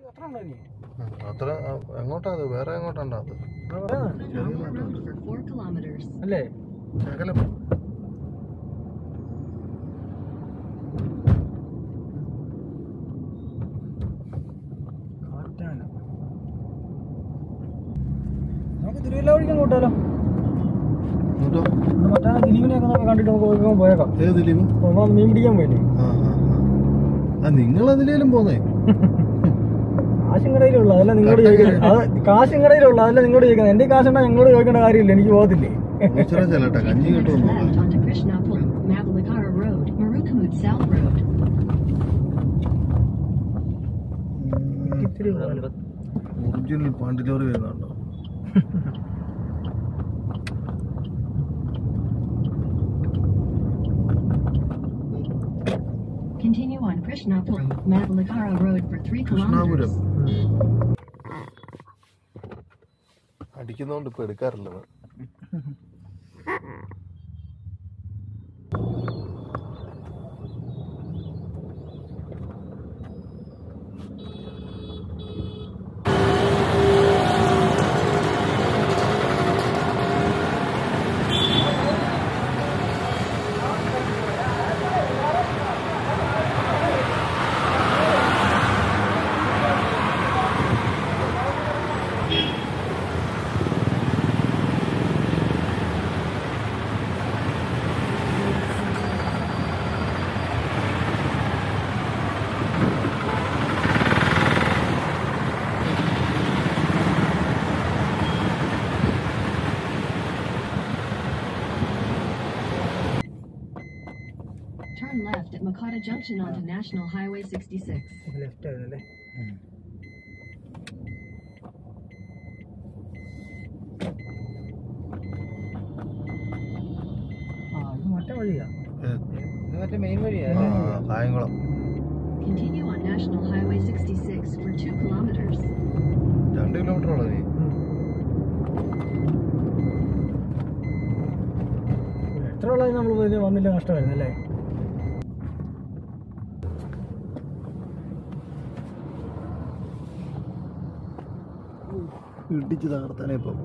അത്ര ഉണ്ടോ ഇനി ഉം, അത്ര ആ, എങ്ങോട്ടാ അത് വേറെ എങ്ങോട്ടാണ്ടാ അത് ചെറിയ മാറ്റമുണ്ട് for 4 kilometers. അല്ലേ ശകലം കാറ്റാന നമുക്ക് തിരുവല്ല വഴിക്ക് കൂട്ടാലോ എന്നിട്ടോ മറ്റേ ദിലീപിനെയൊക്കെ നമുക്ക് കണ്ടിട്ട് നമുക്ക് പോയി പോയേക്കാം ഏത് ദിലീപ് നമ്മൾ മീൻ പിടിക്കാൻ പോയില്ലേ ആ ആ ആ. ആ നിങ്ങൾ അതിലേലും പോന്നേ കാശും കടയിലുള്ള അതല്ല നിങ്ങളോട് ചോദിക്കുന്നത് അത് കാശും കടയിലുള്ള അതല്ല നിങ്ങളോട് ചോദിക്കുന്നത് എന്റെ കാശുണ്ടാ ഞങ്ങളോട് ചോദിക്കേണ്ട കാര്യമില്ല എനിക്ക് പോകത്തില്ലേ ഈശ്വര ചെല്ലട്ടെ കഞ്ഞി Turn കിട്ടുമെന്നുള്ള left onto Krishnapur, Mavalakara Road, Marukamud South Road. ഇത്തിരി പോകാലോ. ഒറിജിനൽ പാണ്ടിലോറി വരുന്നുണ്ടോ Continue on Krishnapur, Mavalakara Road for 3 Krishnapuram kilometers. അടിക്കുന്നോണ്ട് ഇപ്പൊ എടുക്കാറില്ല അത്. Turn left at Makata Junction onto National Highway 66. Left ആയിരുന്നല്ലേ ആ ഇത് മറ്റേ വഴിയാ ഏ, ഇത് മറ്റേ മെയിൻ വഴിയാ ആ, Kayamkulam Continue on National Highway 66 for 2 kilometers. രണ്ട് കിലോമീറ്റർ ഉള്ളു നീ എത്ര ഉള്ളത് നമ്മൾ വന്നില്ല നഷ്ടമായിരുന്നു അല്ലേ ഇടിച്ച് തകർത്താനേ ഇപ്പൊ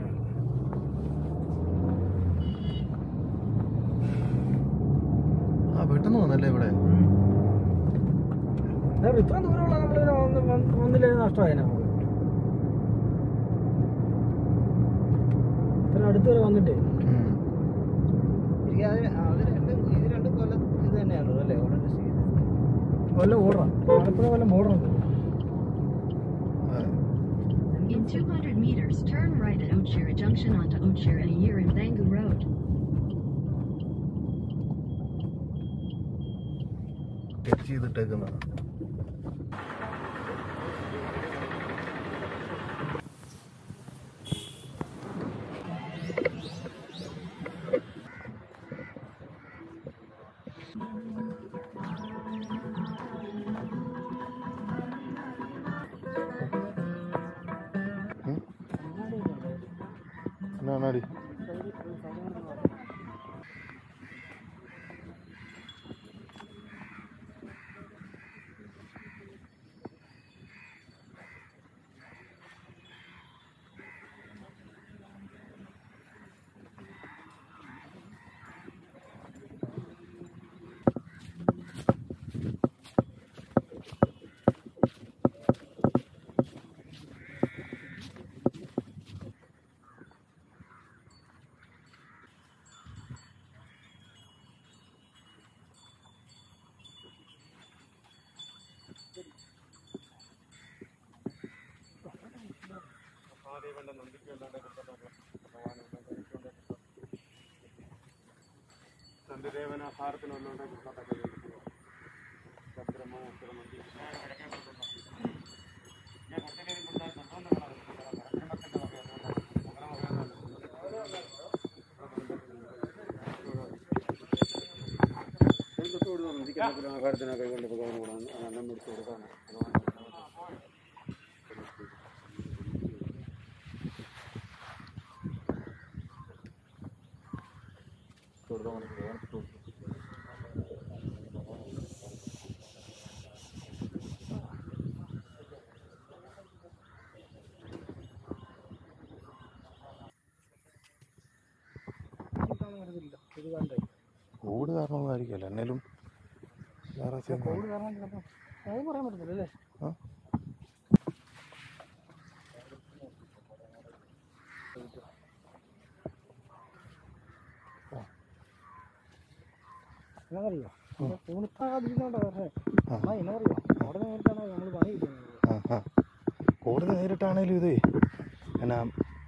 ആ പെട്ടെന്ന് വന്നല്ലേ ഇവിടെ ഇത്ര ദൂരമുള്ള നമ്മളിങ്ങനെ വന്ന് വന്ന് വന്നില്ലേ നഷ്ടമായി നമുക്ക് ഇത്ര അടുത്ത് വരെ വന്നിട്ടേ ഉം. കൊല്ലം ഓടാം ആലപ്പുഴ കൊല്ലം ബോർഡർ ഉണ്ട് ആ, In 200 meters, turn right at Ochira Junction onto Ochira Ayir and Bangu Road. Sketch ചെയ്തിട്ടേക്കുന്നതാണ് ഉം? എന്നാണടി ഇത് കണ്ടേ കോവിഡ് കാരണമായിരിക്കുമല്ലോ എന്നാലും വേറെ scene ആണ്. കോവിഡ് കാരണം ചിലപ്പോൾ അത് പറയാൻ പറ്റത്തില്ല അല്ലേ ആ? എന്നറിയോ ഫോണിത്താതിരുന്നോണ്ടാ പക്ഷേ ആ. ആ എന്നറിയോ അവിടെ നേരിട്ടാണ് നമ്മൾ പണി കിട്ടുന്നത് ആ ആ കോടതി നേരിട്ടാണേലും ഇതേ എന്നാ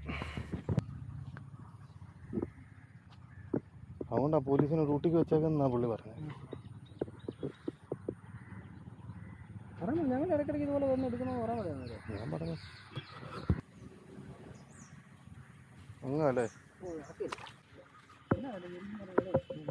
അതുകൊണ്ടാ പോലീസിനെ ഡ്യൂട്ടിക്ക് വെച്ചേക്കെന്നാ പുള്ളി പറഞ്ഞത് പറഞ്ഞു ഞങ്ങൾ ഇടയ്ക്കിടയ്ക്ക് ഇതുപോലെ വന്ന് എടുക്കണമെന്ന് പറയാൻ പറയാം ഞാൻ പറഞ്ഞു അങ്ങല്ലേ ഓ അതൊക്കെ എന്നാ പറയുക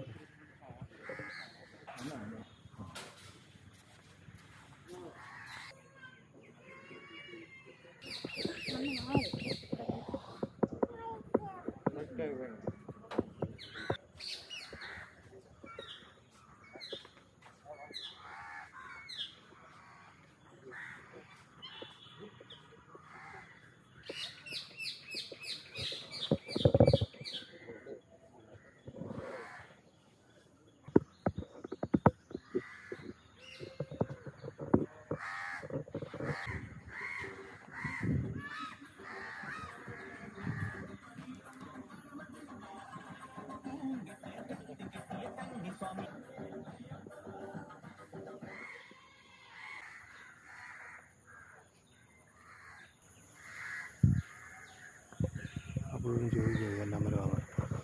അപ്പോഴും ചോദിക്കുക എല്ലാം വരാണ്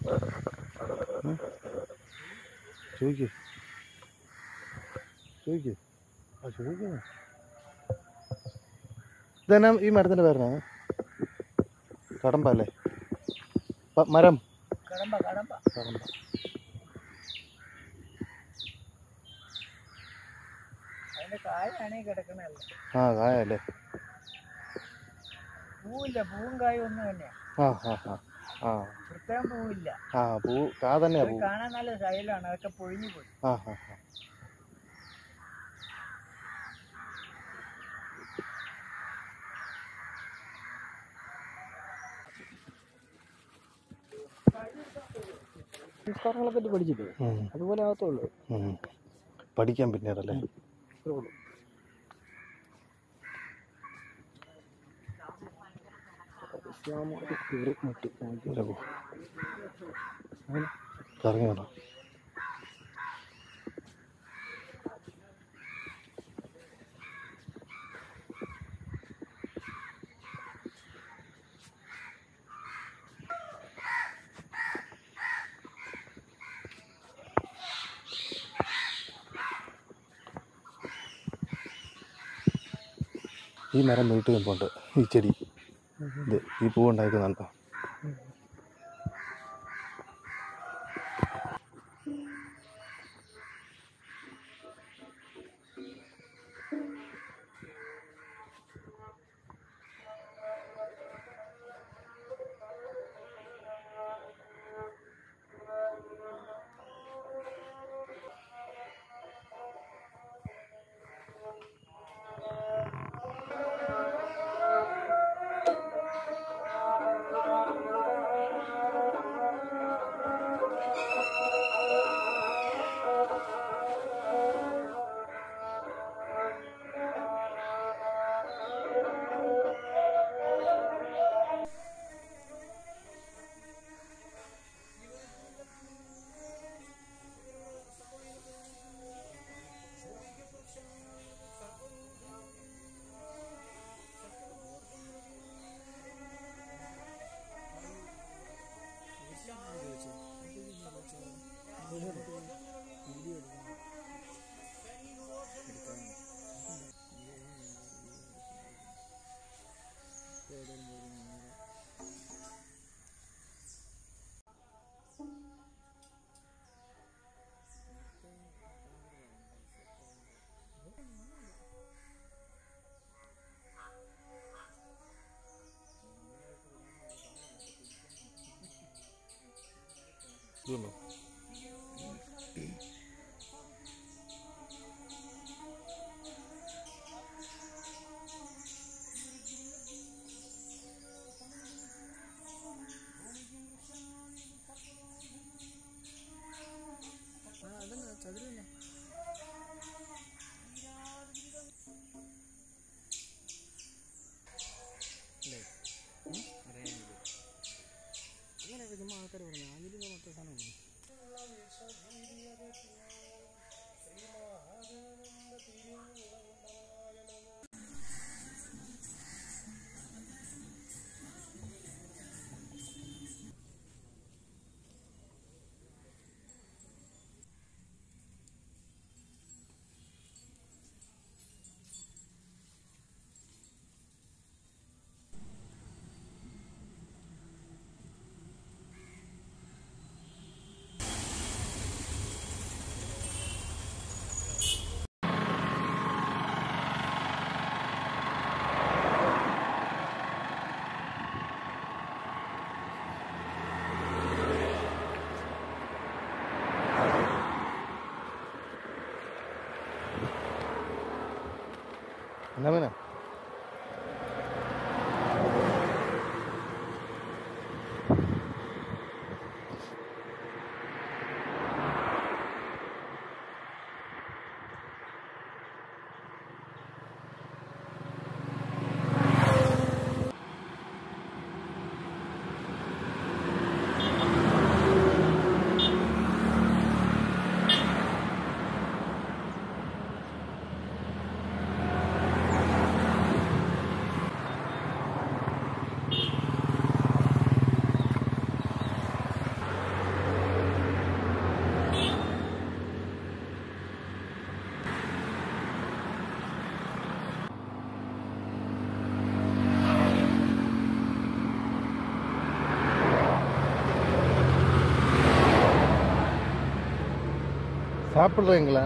ചോദിക്കേ ചോദിക്കേ ആ ചോദിക്കുന്നു ഇതെന്നാ ഈ മരത്തിൻ്റെ പേരാണ് കടമ്പ അല്ലേ പ- മരം കടമ്പ കടമ്പ കടമ്പ അതിന്റെ കായാണ് കിടക്കണല്ല ആ കായല്ലേ പൂവില്ല പൂവും കായും ഒന്നും തന്നെയാ ആ ആ ആ ആ പ്രത്യേകം പൂവില്ല ആ പൂ കാ തന്നെയാ ഇത് പൂ കാണാൻ നല്ല ശൈലാണ് അതൊക്കെ പൊഴിഞ്ഞു പോയി ആ ആ ആ സംസ്കാരങ്ങളെ പറ്റി പഠിച്ചില്ലേ ഉം, അതുപോലെ ആകത്തുള്ളൂ ഉം. പഠിക്കാൻ പിന്നീടല്ലേ ഇത്രേ ഉള്ളൂ ഇസ്ലാമോട് കയറി മുട്ടി ഇല്ല പോ കറങ്ങി വേണം ഈ മരം വീട്ടിൽ നിൽപ്പുണ്ട് ഈ ചെടി ഇത് ഈ പൂ ഉണ്ടായിരിക്കുന്നുണ്ടോ ഇതുണ്ടോ എന്നാ മീനാ சாப்பிட்றீங்களா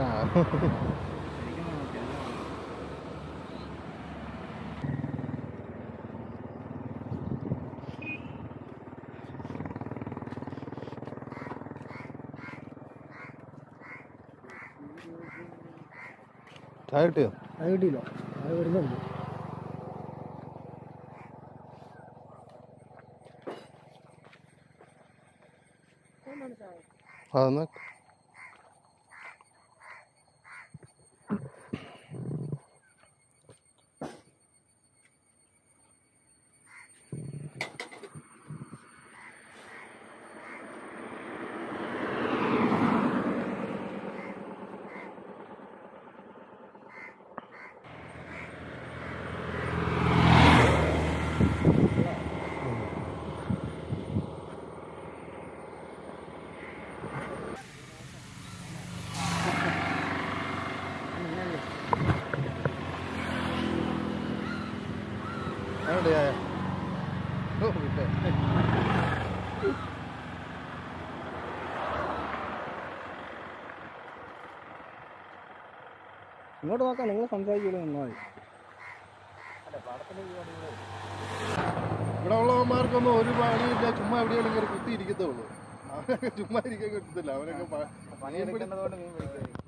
ചായ കിട്ടിയോ അത് കിട്ടിയില്ല അത് വരുന്നുണ്ട് അതൊന്ന് അവിടെ ചായ ഓ കിട്ടേ ഇങ്ങോട്ട് നോക്കാം നിങ്ങൾ സംസാരിക്കില്ല നന്നായി ഇവിടെ ഉള്ളവന്മാർക്കൊന്നും ഒരു പണിയില്ല ചുമ്മാ എവിടെയെങ്കിലും കയറി കുത്തി ഇരിക്കത്തേ ഉള്ളൂ അവനൊക്കെ ചുമ്മാ ഇരിക്കാൻ കിട്ടത്തില്ല അവനൊക്കെ പ- പണിയെടുക്കേണ്ടതുകൊണ്ട് മീൻ പിടിക്കുന്നത്